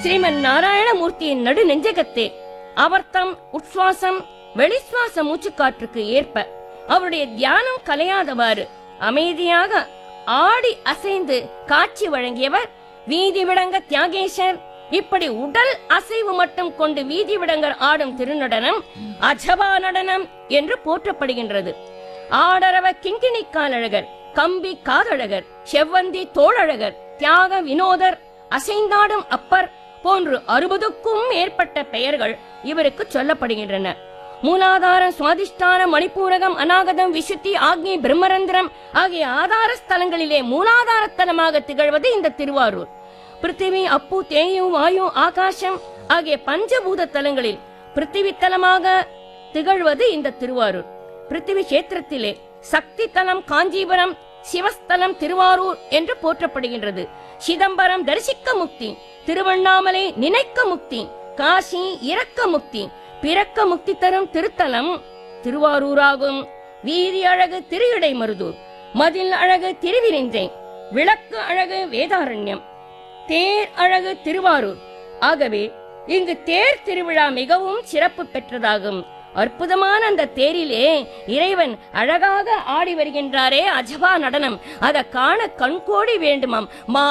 ஸ்ரீமன் நாராயணமூர்த்தியின் நடு நெஞ்சகத்தே அவர்தம் உட்சுவாசம் வெளிசுவாச மூச்சுக்காற்றுக்கு ஏற்ப அவருடைய தியானம் கலையாதவாறு அமைதியாக ஆடி அசைந்து காட்சி வழங்கியவர் வீதி விடங்க தியாகேசர் இப்படி உடல் அசைவு மட்டும் கொண்டு வீதி விடங்கர் ஆடும் திருநடனம் அஜபா நடனம் என்று போற்றப்படுகின்றது ஆடரவ கிங்கிணி காலழகர் கம்பி காதழகர் செவ்வந்தி தோழழகர் தியாக வினோதர் அசைந்தாடும் அப்பர் போன்று அறுபதுக்கும் மேற்பட்ட பெயர்கள் இவருக்கு சொல்லப்படுகின்றன மூலாதாரம் சுவாதிஷ்டானம் மணிப்பூரகம் அநாகதம் விசுத்தி ஆக்னி பிரம்மரந்திரம் ஆகிய ஆதார ஸ்தலங்களிலே மூலாதாரத்தலமாக திகழ்வது இந்த திருவாரூர் பிருத்திவி அப்பு தேயு வாயு ஆகாசம் ஆகிய பஞ்சபூத தலங்களில் பிருத்திவி தலமாக திகழ்வது இந்த திருவாரூர் பிருத்திவி கஷேத்திரத்திலே சக்தி தலம் காஞ்சிபுரம் சிவஸ்தலம் திருவாரூர் என்று போற்றப்படுகின்றது சிதம்பரம் தரிசிக்க முக்தி திருவண்ணாமலை நினைக்க முக்தி காசி இறக்க முக்தி பிறக்க முக்தி தரும் திருத்தலம் திருவாரூராகும் வீதி அழகு திருஇடை மருதூர் மதில் அழகு திருவிரிஞ்சை விளக்கு அழகு வேதாரண்யம் தேர் அழகு திருவாரூர் ஆகவே இங்கு தேர் திருவிழா மிகவும் சிறப்பு பெற்றதாகும் அற்புதமான அந்த தேரிலே இறைவன் அழகாக ஆடி வருகின்றாரே அஜபா நடனம் அதை காண கண்கோடி வேண்டுமாம் மா